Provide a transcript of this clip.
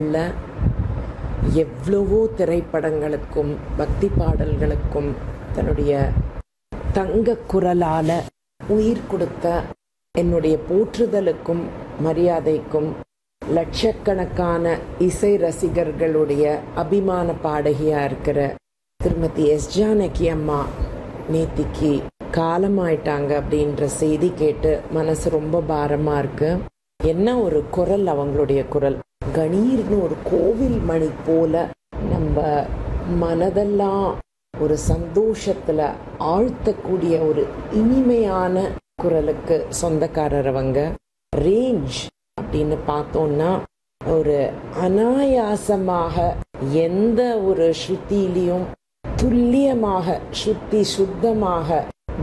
உள்ள எவ்வளவோ திரைப்படங்களுக்கும் பக்தி பாடல்களுக்கும் தன்னுடைய தங்க குரலால உயிர் கொடுத்த என்னுடைய போற்றுதலுக்கும் மரியாதைக்கும் லட்சக்கணக்கான இசை ரசிகர்களுடைய அபிமான பாடகியா இருக்கிற திருமதி எஸ் ஜானகி அம்மா நேத்திக்கு காலமாயிட்டாங்க அப்படின்ற செய்தி கேட்டு மனசு ரொம்ப பாரமா இருக்கு என்ன ஒரு குரல் அவங்களுடைய குரல் கணீர்னு ஒரு கோவில் மணி போல நம்ம மனதெல்லாம் ஒரு சந்தோஷத்துல ஆழ்த்தக்கூடிய ஒரு இனிமையான குரலுக்கு சொந்தக்காரர் அவங்க ரேஞ்ச் அப்படின்னு பார்த்தோம்னா ஒரு அனாயாசமாக எந்த ஒரு ஸ்ருதியிலையும் துல்லியமாக ஸ்ருதி சுத்தமாக